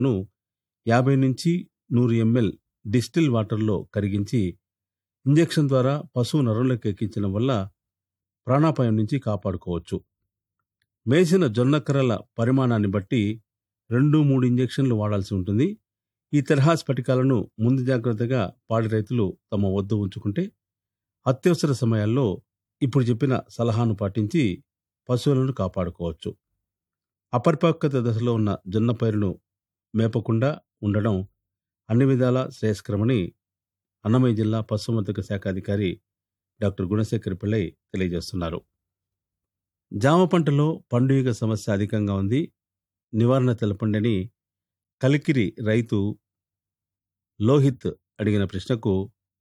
ను యాభై నుంచి నూరు ఎంఎల్ డిస్టిల్ వాటర్లో కరిగించి ఇంజెక్షన్ ద్వారా పశువు నరంలోకి ఎక్కించడం వల్ల ప్రాణాపాయం నుంచి కాపాడుకోవచ్చు మేసిన జొన్నకర్రల పరిమాణాన్ని బట్టి రెండు మూడు ఇంజెక్షన్లు వాడాల్సి ఉంటుంది ఈ తరహా స్ఫటికాలను ముందు జాగ్రత్తగా పాడి రైతులు తమ వద్ద ఉంచుకుంటే అత్యవసర సమయాల్లో ఇప్పుడు చెప్పిన సలహాను పాటించి పశువులను కాపాడుకోవచ్చు అపరిపక్వత దశలో ఉన్న జొన్న పైరును మేపకుండా ఉండడం అన్ని విధాల శ్రేయస్కరమని అన్నమయ్య జిల్లా పశుసంవర్ధక శాఖ అధికారి డాక్టర్ గుణశేఖర్ పిళ్ళై తెలియజేస్తున్నారు జామ పంటలో పండుగ సమస్య అధికంగా ఉంది నివారణ తెలపండని కలికిరి రైతు లోహిత్ అడిగిన ప్రశ్నకు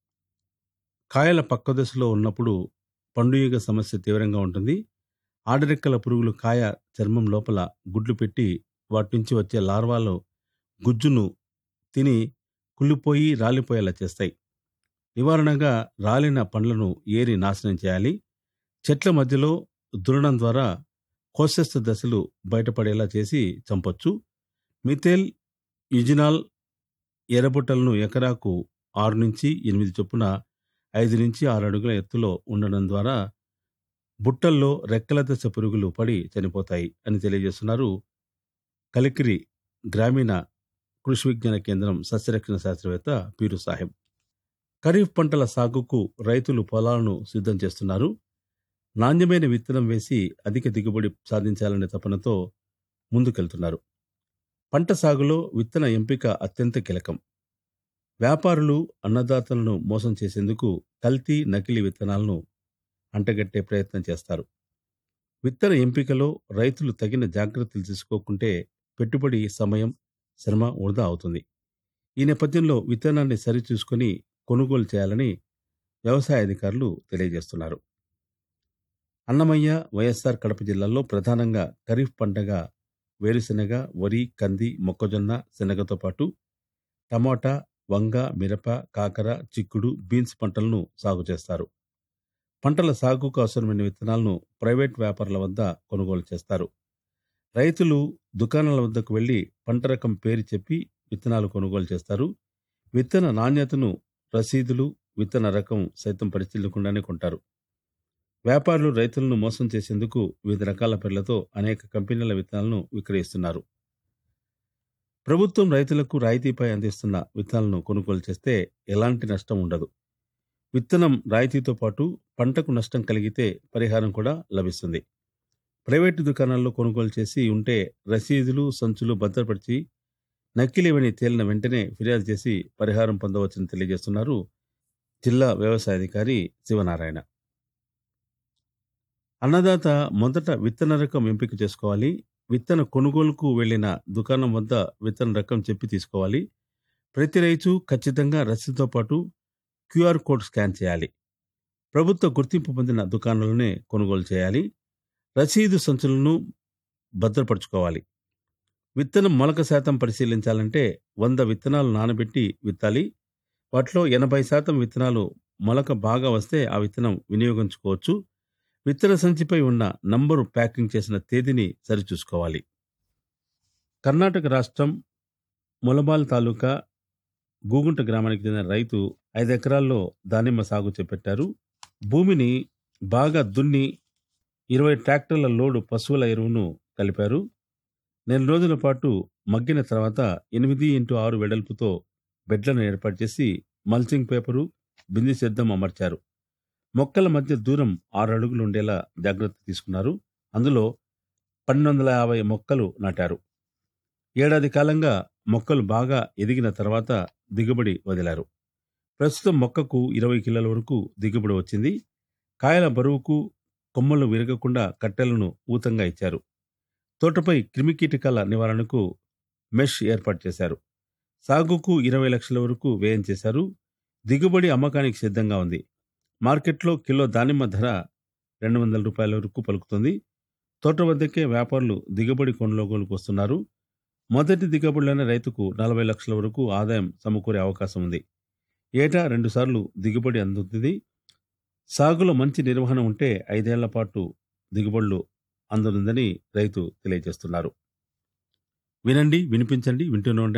కాయల పక్క దశలో ఉన్నప్పుడు పండుగ సమస్య తీవ్రంగా ఉంటుంది ఆడరెక్కల పురుగులు కాయ చర్మం లోపల గుడ్లు పెట్టి వాటి నుంచి వచ్చే లార్వాలు గుజ్జును తిని కుళ్ళిపోయి రాలిపోయేలా చేస్తాయి నివారణగా రాలిన పండ్లను ఏరి నాశనం చేయాలి చెట్ల మధ్యలో దురడం ద్వారా కోశస్థ దశలు బయటపడేలా చేసి చంపొచ్చు మిథేల్ యుజినాల్ ఎర్రబుట్టలను ఎకరాకు ఆరు నుంచి ఎనిమిది చొప్పున ఐదు నుంచి ఆరు అడుగుల ఎత్తులో ఉండడం ద్వారా బుట్టల్లో రెక్కల దశ పురుగులు పడి చనిపోతాయి అని తెలియజేస్తున్నారు కలికిరి గ్రామీణ కృషి విజ్ఞాన కేంద్రం సస్యరక్షణ శాస్త్రవేత్త పీరు సాహెబ్ ఖరీఫ్ పంటల సాగుకు రైతులు పొలాలను సిద్ధం చేస్తున్నారు నాణ్యమైన విత్తనం వేసి అధిక దిగుబడి సాధించాలనే తపనతో ముందుకెళ్తున్నారు పంట సాగులో విత్తన ఎంపిక అత్యంత కీలకం వ్యాపారులు అన్నదాతలను మోసం చేసేందుకు కల్తీ నకిలీ విత్తనాలను అంటగట్టే ప్రయత్నం చేస్తారు విత్తన ఎంపికలో రైతులు తగిన జాగ్రత్తలు తీసుకోకుంటే పెట్టుబడి సమయం శ్రమ వృధా అవుతుంది ఈ నేపథ్యంలో విత్తనాన్ని సరిచూసుకొని కొనుగోలు చేయాలని వ్యవసాయ అధికారులు తెలియజేస్తున్నారు అన్నమయ్య వైఎస్ఆర్ కడప జిల్లాల్లో ప్రధానంగా ఖరీఫ్ పంటగా వేరుశెనగ వరి కంది మొక్కజొన్న శనగతో పాటు టమాటా వంగ మిరప కాకర చిక్కుడు బీన్స్ పంటలను సాగు చేస్తారు పంటల సాగుకు అవసరమైన విత్తనాలను ప్రైవేట్ వ్యాపారుల వద్ద కొనుగోలు చేస్తారు రైతులు దుకాణాల వద్దకు వెళ్లి పంట రకం పేరు చెప్పి విత్తనాలు కొనుగోలు చేస్తారు విత్తన నాణ్యతను రసీదులు విత్తన రకం సైతం పరిశీలించకుండానే కొంటారు వ్యాపారులు రైతులను మోసం చేసేందుకు వివిధ రకాల పేర్లతో అనేక కంపెనీల విత్తనాలను విక్రయిస్తున్నారు ప్రభుత్వం రైతులకు రాయితీపై అందిస్తున్న విత్తనాలను కొనుగోలు చేస్తే ఎలాంటి నష్టం ఉండదు విత్తనం రాయితీతో పాటు పంటకు నష్టం కలిగితే పరిహారం కూడా లభిస్తుంది ప్రైవేటు దుకాణాల్లో కొనుగోలు చేసి ఉంటే రసీదులు సంచులు భద్రపరిచి నకిలీవని తేలిన వెంటనే ఫిర్యాదు చేసి పరిహారం పొందవచ్చని తెలియజేస్తున్నారు జిల్లా వ్యవసాయ అధికారి శివనారాయణ అన్నదాత మొదట విత్తన రకం ఎంపిక చేసుకోవాలి విత్తన కొనుగోలుకు వెళ్లిన దుకాణం వద్ద విత్తన రకం చెప్పి తీసుకోవాలి ప్రతి రైతు ఖచ్చితంగా రసీదుతో పాటు క్యూఆర్ కోడ్ స్కాన్ చేయాలి ప్రభుత్వ గుర్తింపు పొందిన దుకాణాలనే కొనుగోలు చేయాలి రసీదు సంచులను భద్రపరచుకోవాలి విత్తనం మొలక శాతం పరిశీలించాలంటే వంద విత్తనాలు నానబెట్టి విత్తాలి వాటిలో ఎనభై శాతం విత్తనాలు మొలక బాగా వస్తే ఆ విత్తనం వినియోగించుకోవచ్చు విత్తన సంచిపై ఉన్న నంబరు ప్యాకింగ్ చేసిన తేదీని సరిచూసుకోవాలి కర్ణాటక రాష్ట్రం ములబాల్ తాలూకా గూగుంట గ్రామానికి చెందిన రైతు ఐదు ఎకరాల్లో దానిమ్మ సాగు చేపట్టారు భూమిని బాగా దున్ని ఇరవై ట్రాక్టర్ల లోడు పశువుల ఎరువును కలిపారు నెల రోజుల పాటు మగ్గిన తర్వాత ఎనిమిది ఇంటూ ఆరు వెడల్పుతో బెడ్లను ఏర్పాటు చేసి మల్చింగ్ పేపరు బింది సిద్ధం అమర్చారు మొక్కల మధ్య దూరం ఆరు అడుగులు ఉండేలా జాగ్రత్త తీసుకున్నారు అందులో పన్నెండు వందల యాభై మొక్కలు నాటారు ఏడాది కాలంగా మొక్కలు బాగా ఎదిగిన తర్వాత దిగుబడి వదిలారు ప్రస్తుతం మొక్కకు ఇరవై కిలోల వరకు దిగుబడి వచ్చింది కాయల బరువుకు కొమ్మలు విరగకుండా కట్టెలను ఊతంగా ఇచ్చారు తోటపై క్రిమికీటకాల నివారణకు మెష్ ఏర్పాటు చేశారు సాగుకు ఇరవై లక్షల వరకు వ్యయం చేశారు దిగుబడి అమ్మకానికి సిద్ధంగా ఉంది మార్కెట్లో కిలో దానిమ్మ ధర రెండు వందల రూపాయల వరకు పలుకుతుంది తోట వద్దకే వ్యాపారులు దిగుబడి కొనుగోలుకు వస్తున్నారు మొదటి దిగుబడిలోనే రైతుకు నలభై లక్షల వరకు ఆదాయం సమకూరే అవకాశం ఉంది ఏటా రెండుసార్లు దిగుబడి అందుతుంది సాగులో మంచి నిర్వహణ ఉంటే ఐదేళ్ల పాటు దిగుబడులు అందనుందని రైతు తెలియజేస్తున్నారు వినండి వినిపించండి వింటూనే ఉండండి